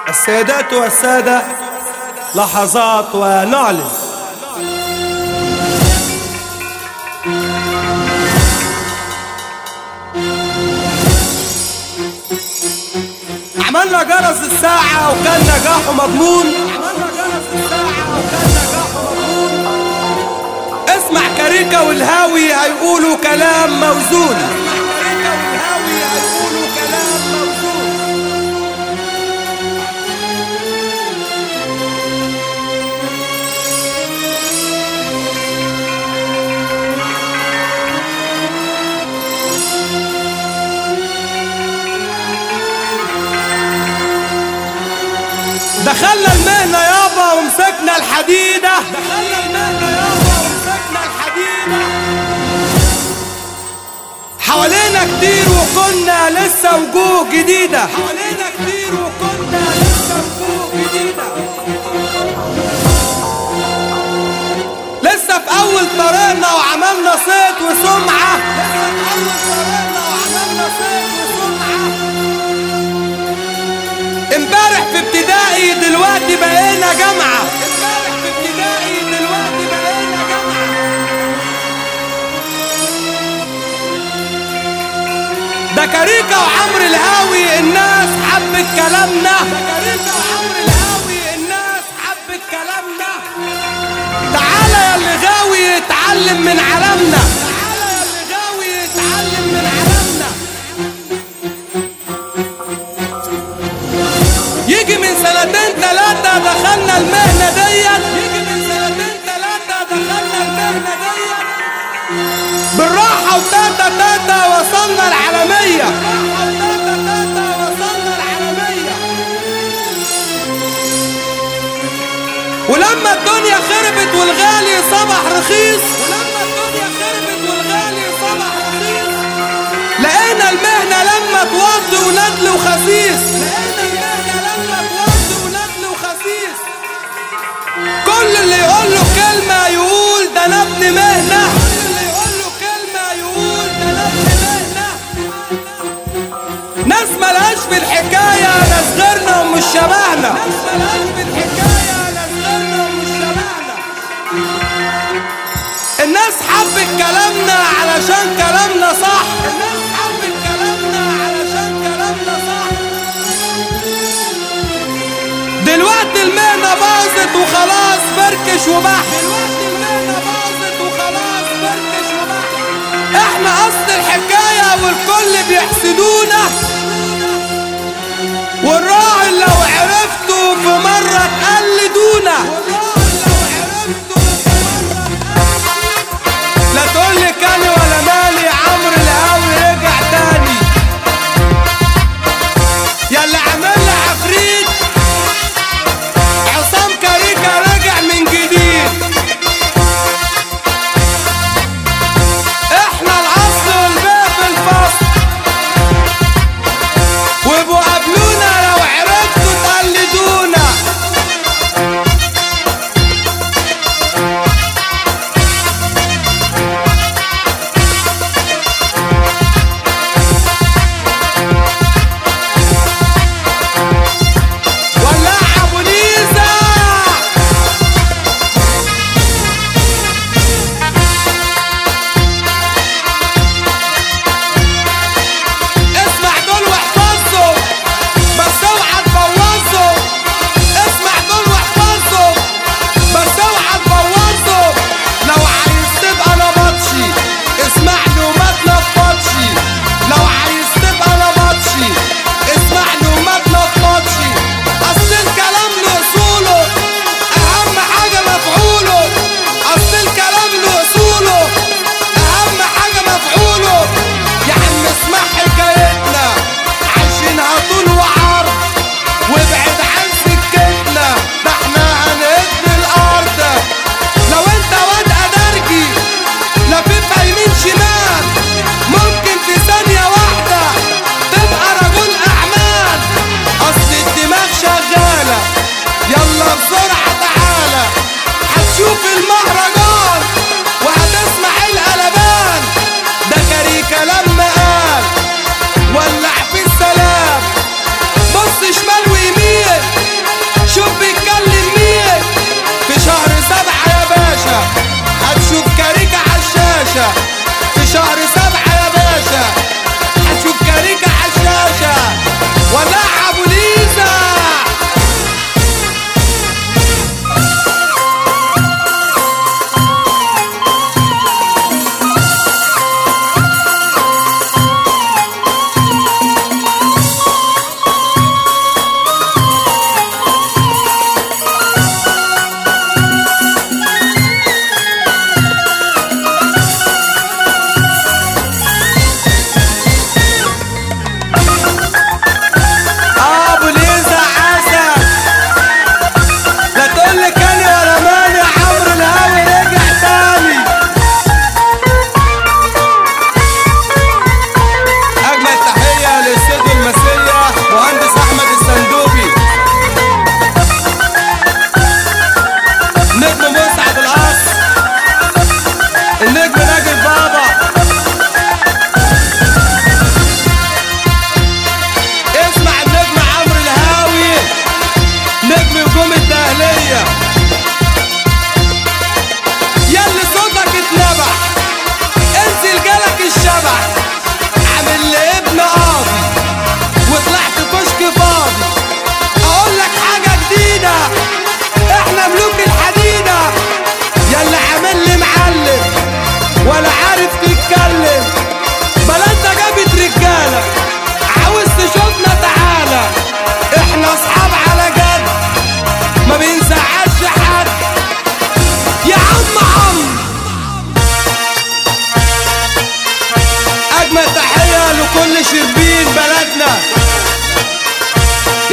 السيدات والسادة لحظات ونعلن عملنا جرس الساعة وكان نجاحه مضمون اسمع كاريكا والهاوي هيقولوا كلام موزون دخلنا المهنة يابا ومسكنا الحديدة دخلنا المهنة يابا ومسكنا الحديدة حوالينا كتير وكنا لسه وجوه جديدة حوالينا كتير وكنا لسه وجوه جديدة لسه في أول طريقنا وعملنا صيت وسمعة لسه في أول طريقنا وعملنا صيت وسمعة امبارح في ابتدائي دلوقتي بقينا جامعة امبارح في ابتدائي دلوقتي بقينا جامعة ده كاريكا وعمرو الهاوي الناس حبت كلامنا ده كاريكا وعمرو الهاوي الناس حبت كلامنا تعالى يا اللي غاوي اتعلم من عالمنا تعالى يا اللي غاوي اتعلم من عالمنا يجي من سنتين تلاتة دخلنا المهنة ديت يجي من سنتين تلاتة دخلنا المهنة ديت بالراحة وتاتا تاتا وصلنا العالمية بالراحة وتاتا تاتا وصلنا العالمية ولما الدنيا خربت والغالي صبح رخيص ولما الدنيا خربت والغالي صبح رخيص لقينا المهنة لما توطي وندل وخسيس لقينا المهنة لما توطي وندل وخسيس كل اللي يقول له كلمة يقول ده انا ابن مهنة كل اللي يقول له كلمة يقول ده انا ابن مهنة ناس ملهاش في الحكاية ناس غيرنا ومش شبهنا ناس ملهاش في الحكاية ناس غيرنا ومش شبهنا الناس حبت كلامنا علشان كلامنا صح الناس حبت كلامنا علشان كلامنا صح دلوقتي المهنة باظت وخلاص فركش وبح دلوقتي المهنة باظت وخلاص فركش وبح احنا اصل الحكاية والكل بيحسدونا والراعي لو عرفته في مرة تقلدونا لا تقولي كاني ولا مالي عمرو الهاوي رجع تاني يا اللي عامل لي عفريت عصام كاريكا رجع من جديد احنا الاصل والباقي في الفصل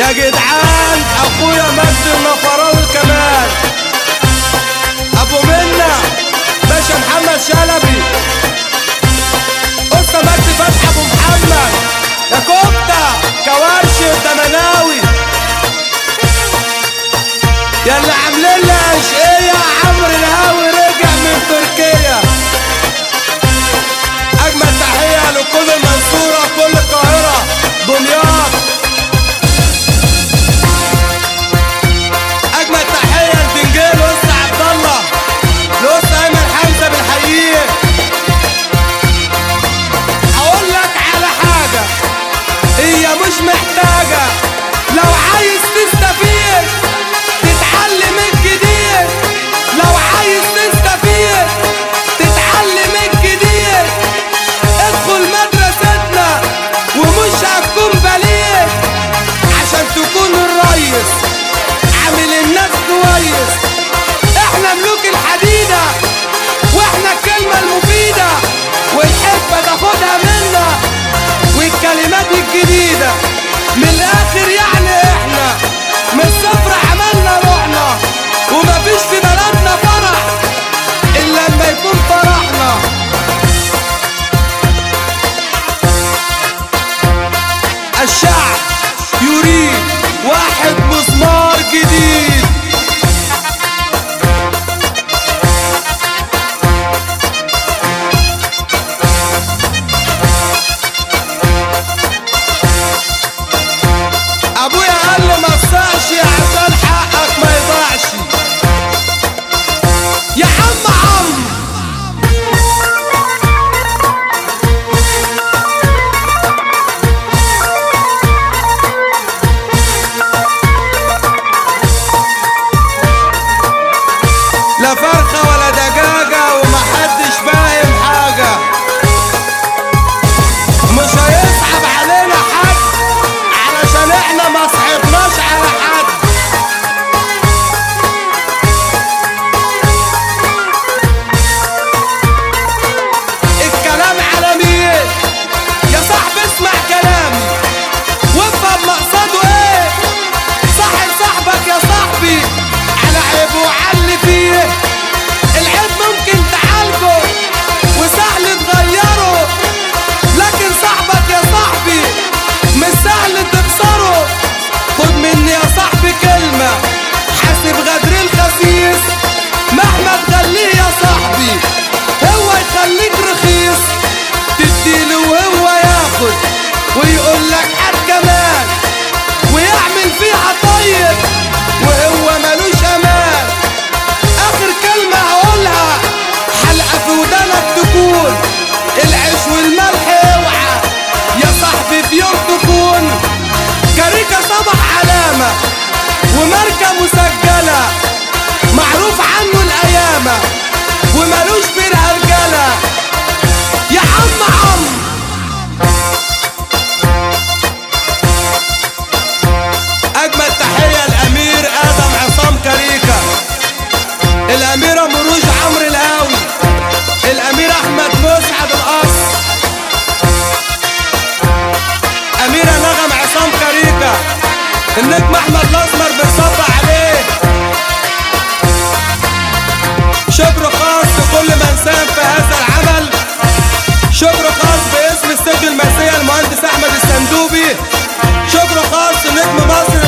يا جدعان اخويا مجدي النفراوي كمان ابو منا باشا محمد شلبي قصة مجدي فتحي ابو محمد يا كفتة كوارش الدمناوي يا اللي عاملين لي اشقية عمرو الهاوي رجع من تركيا اجمل تحية لكل المنصورة كل القاهرة دمياط اجمل تحية لبنجيل وسط عبد الله لوسط ايمن حمزة بالحقيقة اقول لك على حاجة هي مش محتاجة لو عايز تستفيد تتعلم الجديد لو عايز تستفيد تتعلم الجديد ادخل مدرستنا ومش هتكون بليد عشان تكون الريس عامل الناس كويس احنا ملوك الحديدة واحنا الكلمة المفيدة والحكمة تاخدها منا والكلمات الجديدة من الاخر يعني احنا من الصفر عملنا روحنا ومفيش في بلدنا فرح الا لما يكون فرحنا الشعب يريد واحد مسمار جديد ابويا قال لي ما تصحش عشان حقك ما يضيعش يا عم عم لا فرخة ولا دجاجة ومحدش فاهم حاجة مش هيصعب علينا حد علشان احنا ما صحبناش على حد الكلام على مين يا صاحبي اسمع كلامي وافهم مقصده ايه صاحب صاحبك يا صاحبي على عيبه وعلي فيه العيب ممكن تعالجه وسهل تغيره لكن صاحبك يا صاحبي مش سهل تكسره خد مني يا صاحبي كلمة حاسب غدر الخسيس مهما تخليه يا صاحبي هو يخليك رخيص تديله وهو ياخد ويقول لك هات كمان ويعمل فيها طيب وهو ملوش امان اخر كلمة هقولها حلقة في ودانك تكون العيش والملح اوعى يا صاحبي في يوم تكون كاريكا صبح علامة وماركة مسجلة معروف عنه الأيامة وملوش في الهرجلة يا عم عم أجمل تحية الأمير آدم عصام كاريكا الأميرة مروج عمرو الهاوي الأمير أحمد مسعد القص أميرة نغم عصام كاريكا النجم أحمد الأسمر بنصب عليه شكر خاص لكل من ساهم في هذا العمل شكر خاص باسم السجن المرسية المهندس أحمد السندوبي شكر خاص لنجم مصر